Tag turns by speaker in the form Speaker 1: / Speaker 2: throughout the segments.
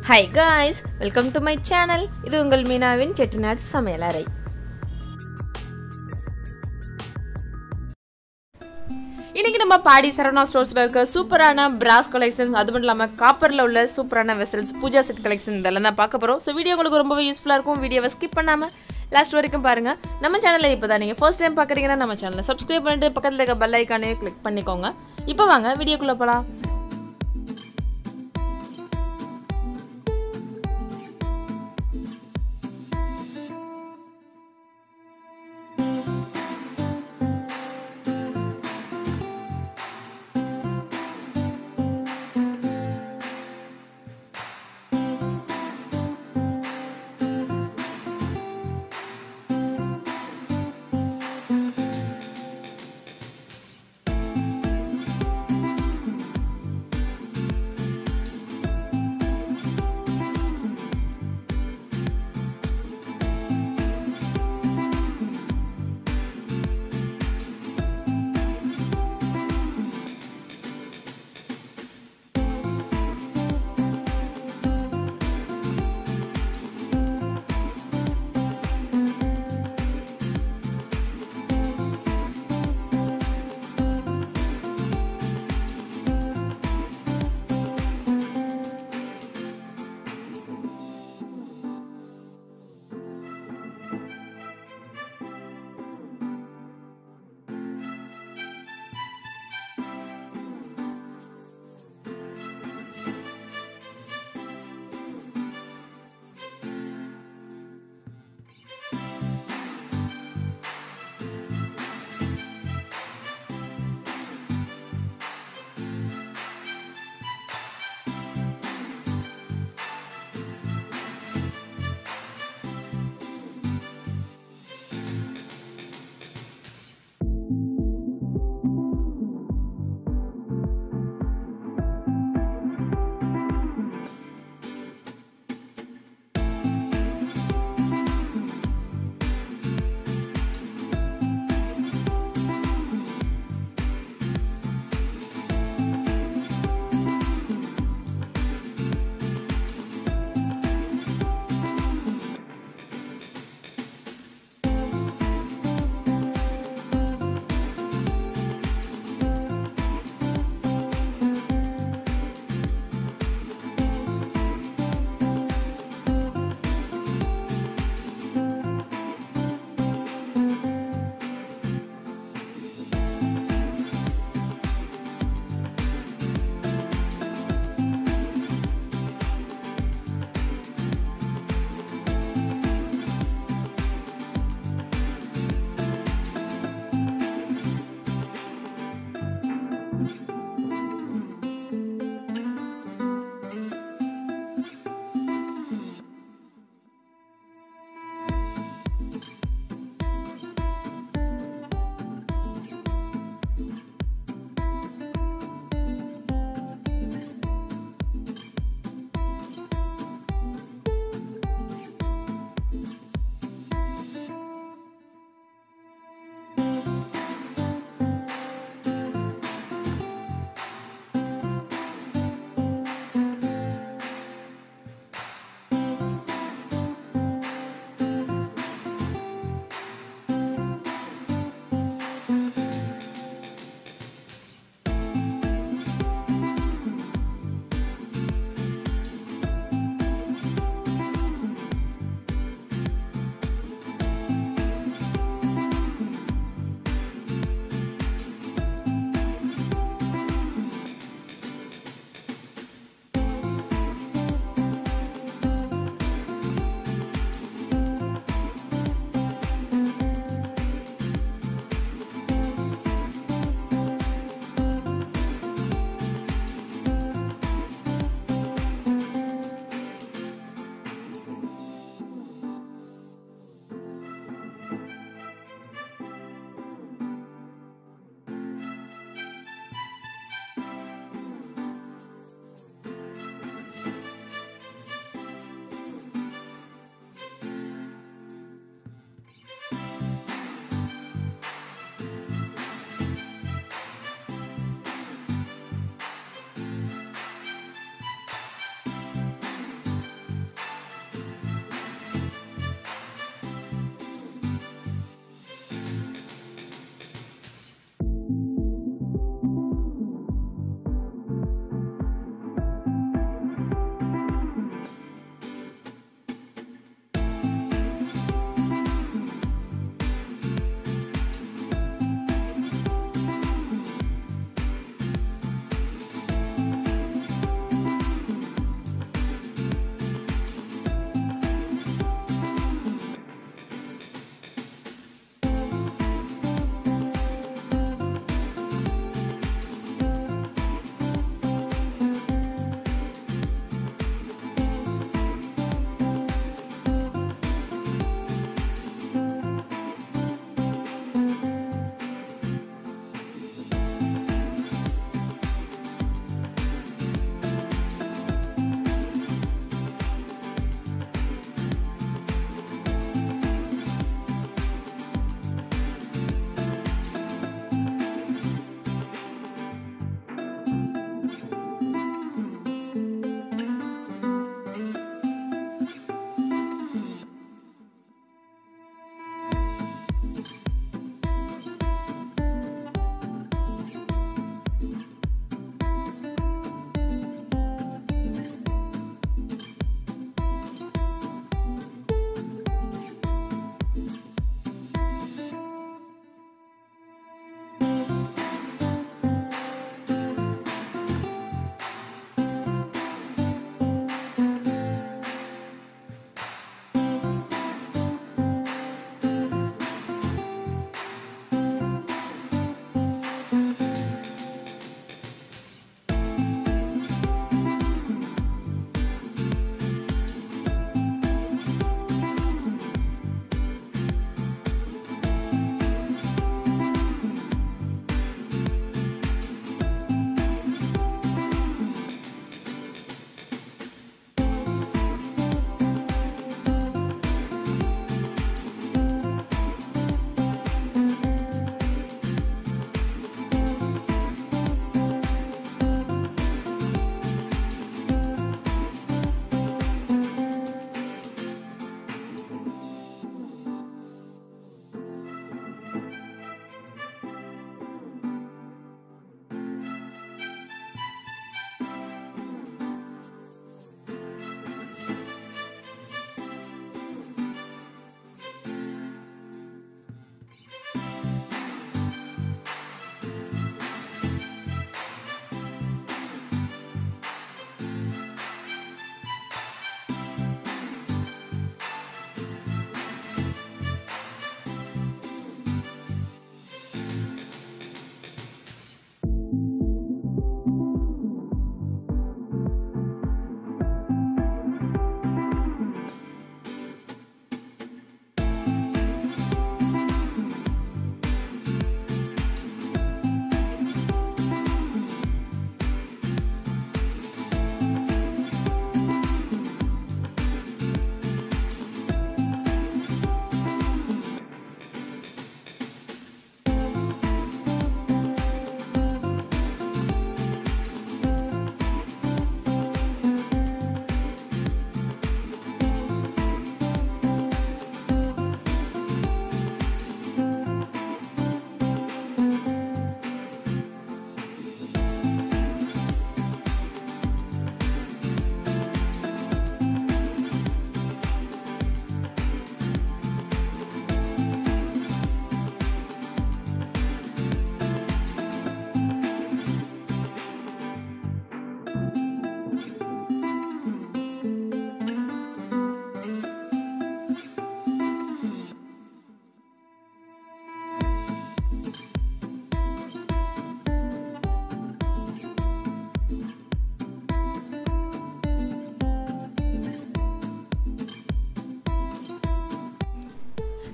Speaker 1: high guys welcome to my channel இது உங்கள் மீனாவின் செட்டிநாடு சமையலறை இன்னைக்கு நம்ம பாடி சரவணா ஸ்டோர்ஸில் இருக்க சூப்பரான பிராஸ் கலெக்ஷன்ஸ் அது மட்டும் இல்லாமல் காப்பரில் உள்ள சூப்பரான வெசல்ஸ் பூஜா செட் கலெக்ஷன் இதெல்லாம் தான் பார்க்க போகிறோம் ஸோ வீடியோ உங்களுக்கு ரொம்பவே யூஸ்ஃபுல்லாக இருக்கும் வீடியோவை ஸ்கிப் பண்ணாமல் லாஸ்ட் வரைக்கும் பாருங்கள் நம்ம சேனலில் இப்போ தான் நீங்கள் ஃபர்ஸ்ட் டைம் பார்க்குறீங்கன்னா நம்ம சேனலை சப்ஸ்கிரைப் பண்ணிட்டு பக்கத்தில் இருக்க பெல் ஐக்கானையும் கிளிக் பண்ணிக்கோங்க இப்போ வாங்க வீடியோக்குள்ளே போகலாம்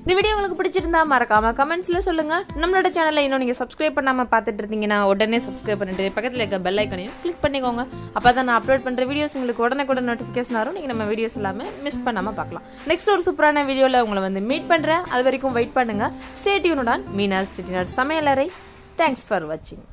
Speaker 1: இந்த வீடியோ உங்களுக்கு பிடிச்சிருந்தா மறக்காம கமெண்ட்ஸில் சொல்லுங்கள் நம்மளோட சேனலை இன்னும் நீங்கள் சப்ஸ்கிரைப் பண்ணாமல் பார்த்துட்டு இருந்தீங்கன்னா உடனே சப்ஸ்கிரைப் பண்ணிட்டு பக்கத்தில் இருக்க பெல் ஐக்கனையும் கிளிக் பண்ணிக்கோங்க அப்போ தான் நான் அப்லோட் பண்ணுற வீடியோஸ் உங்களுக்கு உடனே கூட நோட்டிஃபிகேஷன் வரும் நீங்கள் நம்ம வீடியோஸ் எல்லாமே மிஸ் பண்ணாமல் பார்க்கலாம் நெக்ஸ்ட் ஒரு சூப்பரான வீடியோவில் உங்களை வந்து மீட் பண்ணுறேன் அது வரைக்கும் வெயிட் பண்ணுங்கள் ஸ்டேட்யூனுடன் மீனாஸ் சிட்டிநாட் சமையலறை தேங்க்ஸ் ஃபார் வாட்சிங்